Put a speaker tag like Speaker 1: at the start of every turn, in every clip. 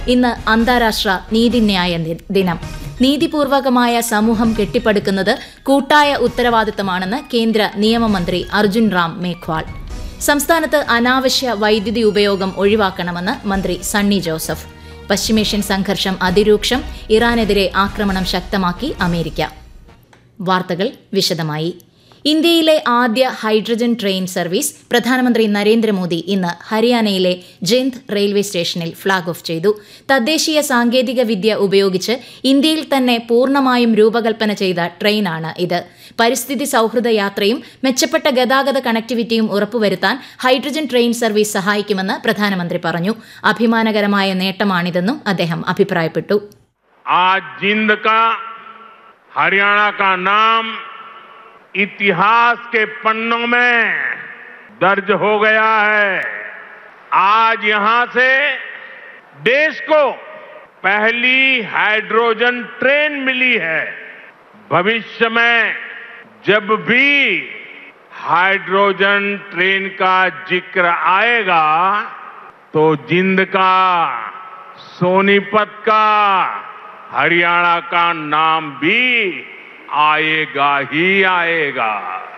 Speaker 1: ഇന്ന് അന്താരാഷ്ട്ര നീതിന്യായ ദി- ദിനം നീതിപൂർവകമായ സമൂഹം കെട്ടിപ്പടുക്കുന്നത് കൂട്ടായ ഉത്തരവാദിത്തമാണെന്ന് കേന്ദ്ര നിയമമന്ത്രി അർജുൻ റാം മേഘ്വാൾ സംസ്ഥാനത്ത് അനാവശ്യ വൈദ്യുതി ഉപയോഗം ഒഴിവാക്കണമെന്ന് മന്ത്രി സണ്ണി ജോസഫ് പശ്ചിമേഷ്യൻ സംഘർഷം അതിരൂക്ഷം ഇറാനെതിരെ ആക്രമണം ശക്തമാക്കി അമേരിക്ക വാർത്തകൾ വിശദമായി ഇന്ത്യയിലെ ആദ്യ ഹൈഡ്രജൻ ട്രെയിൻ സർവീസ് പ്രധാനമന്ത്രി നരേന്ദ്രമോദി ഇന്ന് ഹരിയാനയിലെ ജിന്ദ് റെയിൽവേ സ്റ്റേഷനിൽ ഫ്ളാഗ് ഓഫ് ചെയ്തു തദ്ദേശീയ സാങ്കേതിക വിദ്യ ഉപയോഗിച്ച് ഇന്ത്യയിൽ തന്നെ പൂർണ്ണമായും രൂപകൽപ്പന ചെയ്ത ട്രെയിനാണ് ഇത് പരിസ്ഥിതി സൗഹൃദ യാത്രയും മെച്ചപ്പെട്ട ഗതാഗത കണക്ടിവിറ്റിയും ഉറപ്പുവരുത്താൻ ഹൈഡ്രജൻ ട്രെയിൻ സർവീസ് സഹായിക്കുമെന്ന് പ്രധാനമന്ത്രി പറഞ്ഞു അഭിമാനകരമായ നേട്ടമാണിതെന്നും അദ്ദേഹം അഭിപ്രായപ്പെട്ടു
Speaker 2: आज जिंद का हरियाणा का नाम इतिहास के पन्नों में दर्ज हो गया है आज यहां से देश को पहली हाइड्रोजन ट्रेन मिली है भविष्य में जब भी हाइड्रोजन ट्रेन का जिक्र आएगा तो जिंद का सोनीपत का हरियाणा का नाम भी आएगा ही आएगा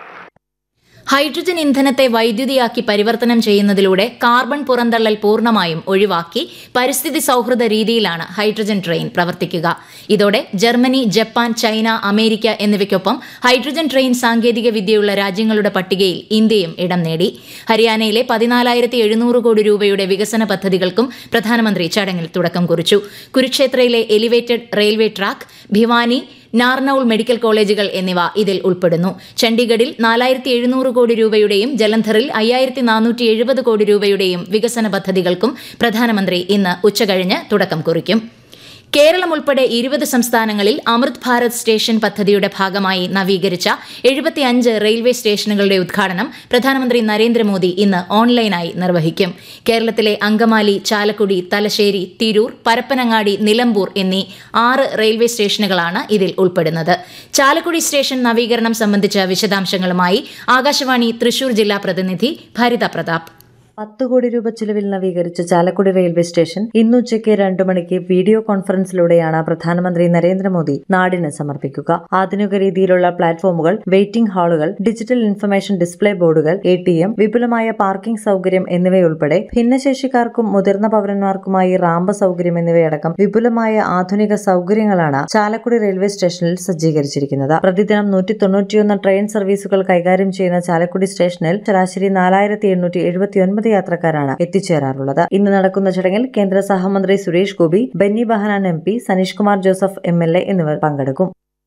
Speaker 1: ഹൈഡ്രജൻ ഇന്ധനത്തെ വൈദ്യുതിയാക്കി പരിവർത്തനം ചെയ്യുന്നതിലൂടെ കാർബൺ പുറന്തള്ളൽ പൂർണ്ണമായും ഒഴിവാക്കി പരിസ്ഥിതി സൗഹൃദ രീതിയിലാണ് ഹൈഡ്രജൻ ട്രെയിൻ പ്രവർത്തിക്കുക ഇതോടെ ജർമ്മനി ജപ്പാൻ ചൈന അമേരിക്ക എന്നിവയ്ക്കൊപ്പം ഹൈഡ്രജൻ ട്രെയിൻ സാങ്കേതിക വിദ്യയുള്ള രാജ്യങ്ങളുടെ പട്ടികയിൽ ഇന്ത്യയും ഇടം നേടി ഹരിയാനയിലെ പതിനാലായിരത്തി എഴുന്നൂറ് കോടി രൂപയുടെ വികസന പദ്ധതികൾക്കും പ്രധാനമന്ത്രി ചടങ്ങിൽ തുടക്കം കുറിച്ചു കുരുക്ഷേത്രയിലെ elevated railway track Bhiwani Narnaul medical കോളേജുകൾ എന്നിവ ഇതിൽ ഉൾപ്പെടുന്നു ചണ്ഡീഗഡിൽ നാലായിരത്തി എഴുന്നൂറ് കോടി രൂപയുടെയും ജലന്ധറിൽ അയ്യായിരത്തി നാനൂറ്റി എഴുപത് കോടി രൂപയുടെയും വികസന പദ്ധതികൾക്കും പ്രധാനമന്ത്രി ഇന്ന് ഉച്ചകഴിഞ്ഞ് തുടക്കം കുറിക്കും കേരളം ഉൾപ്പെടെ ഇരുപത് സംസ്ഥാനങ്ങളിൽ അമൃത് ഭാരത് സ്റ്റേഷൻ പദ്ധതിയുടെ ഭാഗമായി നവീകരിച്ച എഴുപത്തിയഞ്ച് റെയിൽവേ സ്റ്റേഷനുകളുടെ ഉദ്ഘാടനം പ്രധാനമന്ത്രി നരേന്ദ്രമോദി ഇന്ന് ഓൺലൈനായി നിർവഹിക്കും കേരളത്തിലെ അങ്കമാലി ചാലക്കുടി തലശ്ശേരി തിരൂർ പരപ്പനങ്ങാടി നിലമ്പൂർ എന്നീ ആറ് റെയിൽവേ സ്റ്റേഷനുകളാണ് ഇതിൽ ഉൾപ്പെടുന്നത് ചാലക്കുടി സ്റ്റേഷൻ നവീകരണം സംബന്ധിച്ച വിശദാംശങ്ങളുമായി ആകാശവാണി തൃശൂർ ജില്ലാ പ്രതിനിധി ഭരിത പ്രതാപ്
Speaker 3: പത്ത് കോടി രൂപ ചിലവിൽ നവീകരിച്ച ചാലക്കുടി റെയിൽവേ സ്റ്റേഷൻ ഇന്നുച്ചയ്ക്ക് രണ്ടു മണിക്ക് വീഡിയോ കോൺഫറൻസിലൂടെയാണ് പ്രധാനമന്ത്രി നരേന്ദ്രമോദി നാടിന് സമർപ്പിക്കുക ആധുനിക രീതിയിലുള്ള പ്ലാറ്റ്ഫോമുകൾ വെയിറ്റിംഗ് ഹാളുകൾ ഡിജിറ്റൽ ഇൻഫർമേഷൻ ഡിസ്പ്ലേ ബോർഡുകൾ എ ടി എം വിപുലമായ പാർക്കിംഗ് സൗകര്യം എന്നിവയുൾപ്പെടെ ഭിന്നശേഷിക്കാർക്കും മുതിർന്ന പൗരന്മാർക്കുമായി റാമ്പ് സൗകര്യം എന്നിവയടക്കം വിപുലമായ ആധുനിക സൗകര്യങ്ങളാണ് ചാലക്കുടി റെയിൽവേ സ്റ്റേഷനിൽ സജ്ജീകരിച്ചിരിക്കുന്നത് പ്രതിദിനം നൂറ്റി തൊണ്ണൂറ്റിയൊന്ന് ട്രെയിൻ സർവീസുകൾ കൈകാര്യം ചെയ്യുന്ന ചാലക്കുടി സ്റ്റേഷനിൽ ശരാശരി നാലായിരത്തി എണ്ണൂറ്റി എഴുപത്തിയൊൻപത് യാത്രക്കാരാണ് എത്തിച്ചേരാറുള്ളത് ഇന്ന് നടക്കുന്ന ചടങ്ങിൽ കേന്ദ്ര സഹമന്ത്രി Suresh Gopi Benny Behanan M P Saneesh Kumar Joseph M L A എന്നിവർ പങ്കെടുക്കും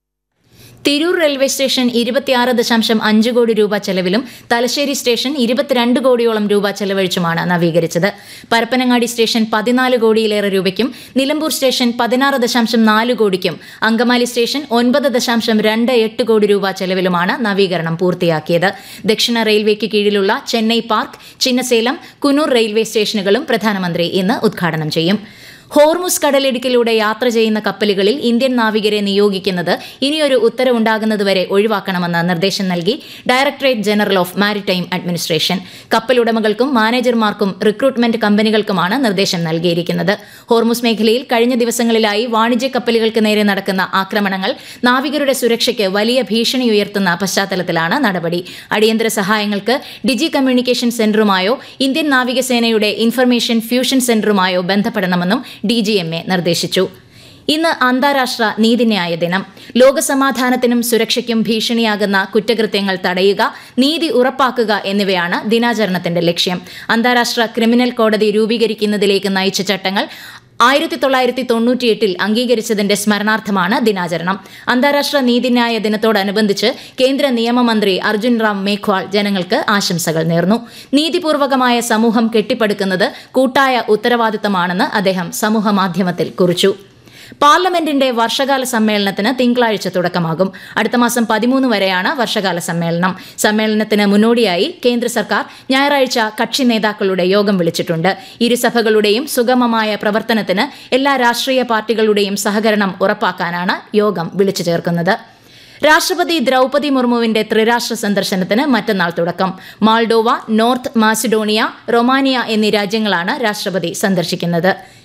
Speaker 1: തിരൂർ റെയിൽവേ സ്റ്റേഷൻ ഇരുപത്തിയാറ് ദശാംശം അഞ്ച് കോടി രൂപ ചെലവിലും തലശ്ശേരി സ്റ്റേഷൻ ഇരുപത്തിരണ്ട് കോടിയോളം രൂപ ചെലവഴിച്ചുമാണ് നവീകരിച്ചത് പരപ്പനങ്ങാടി സ്റ്റേഷൻ പതിനാല് കോടിയിലേറെ രൂപയ്ക്കും നിലമ്പൂർ സ്റ്റേഷൻ പതിനാറ് ദശാംശം നാല് കോടിക്കും അങ്കമാലി സ്റ്റേഷൻ ഒൻപത് ദശാംശം രണ്ട് എട്ട് കോടി രൂപ ചെലവിലുമാണ് നവീകരണം പൂർത്തിയാക്കിയത് ദക്ഷിണ റെയിൽവേക്ക് കീഴിലുള്ള ചെന്നൈ പാർക്ക് ചിന്നസേലം കുനൂർ റെയിൽവേ സ്റ്റേഷനുകളും പ്രധാനമന്ത്രി ഇന്ന് ഉദ്ഘാടനം ചെയ്യും ഹോർമുസ് കടലിടുക്കിലൂടെ യാത്ര ചെയ്യുന്ന കപ്പലുകളിൽ ഇന്ത്യൻ നാവികരെ നിയോഗിക്കുന്നത് ഇനിയൊരു ഉത്തരവുണ്ടാകുന്നതുവരെ ഒഴിവാക്കണമെന്ന് നിർദ്ദേശം നൽകി directorate general of maritime administration കപ്പലുടമകൾക്കും മാനേജർമാർക്കും റിക്രൂട്ട്മെന്റ് കമ്പനികൾക്കുമാണ് നിർദ്ദേശം നൽകിയിരിക്കുന്നത് ഹോർമുസ് മേഖലയിൽ കഴിഞ്ഞ ദിവസങ്ങളിലായി വാണിജ്യ കപ്പലുകൾക്ക് നേരെ നടക്കുന്ന ആക്രമണങ്ങൾ നാവികരുടെ സുരക്ഷയ്ക്ക് വലിയ ഭീഷണി ഉയർത്തുന്ന പശ്ചാത്തലത്തിലാണ് നടപടി അടിയന്തര സഹായങ്ങൾക്ക് ഡിജി കമ്മ്യൂണിക്കേഷൻ സെന്ററുമായോ ഇന്ത്യൻ നാവികസേനയുടെ ഇൻഫർമേഷൻ ഫ്യൂഷൻ സെന്ററുമായോ ബന്ധപ്പെടണമെന്നും ഡി ജി എം എ നിർദ്ദേശിച്ചു ഇന്ന് അന്താരാഷ്ട്ര നീതിന്യായ ദിനം ലോകസമാധാനത്തിനും സുരക്ഷയ്ക്കും ഭീഷണിയാകുന്ന കുറ്റകൃത്യങ്ങൾ തടയുക നീതി ഉറപ്പാക്കുക എന്നിവയാണ് ദിനാചരണത്തിന്റെ ലക്ഷ്യം അന്താരാഷ്ട്ര ക്രിമിനൽ കോടതി രൂപീകരിക്കുന്നതിലേക്ക് നയിച്ച ചട്ടങ്ങൾ ആയിരത്തി തൊള്ളായിരത്തി തൊണ്ണൂറ്റിയെട്ടിൽ അംഗീകരിച്ചതിന്റെ സ്മരണാർത്ഥമാണ് ദിനാചരണം അന്താരാഷ്ട്ര നീതിന്യായ ദിനത്തോടനുബന്ധിച്ച് കേന്ദ്ര നിയമമന്ത്രി അർജുൻ റാം മേഘ്വാൾ ജനങ്ങൾക്ക് ആശംസകൾ നേർന്നു നീതിപൂർവകമായ സമൂഹം കെട്ടിപ്പടുക്കുന്നത് കൂട്ടായ ഉത്തരവാദിത്തമാണെന്ന് അദ്ദേഹം സമൂഹമാധ്യമത്തിൽ കുറിച്ചു പാർലമെന്റിന്റെ വർഷകാല സമ്മേളനത്തിന് തിങ്കളാഴ്ച തുടക്കമാകും അടുത്ത മാസം പതിമൂന്ന് വരെയാണ് വർഷകാല സമ്മേളനം സമ്മേളനത്തിന് മുന്നോടിയായി കേന്ദ്ര സർക്കാർ ഞായറാഴ്ച കക്ഷി നേതാക്കളുടെ യോഗം വിളിച്ചിട്ടുണ്ട് ഇരുസഭകളുടെയും സുഗമമായ പ്രവർത്തനത്തിന് എല്ലാ രാഷ്ട്രീയ പാർട്ടികളുടെയും സഹകരണം ഉറപ്പാക്കാനാണ് യോഗം വിളിച്ചു ചേർക്കുന്നത് രാഷ്ട്രപതി ദ്രൗപതി മുർമുവിന്റെ ത്രിരാഷ്ട്ര സന്ദർശനത്തിന് മറ്റന്നാൾ തുടക്കം മാൾഡോവ നോർത്ത് മാസിഡോണിയ റൊമാനിയ എന്നീ രാജ്യങ്ങളാണ് രാഷ്ട്രപതി സന്ദർശിക്കുന്നത്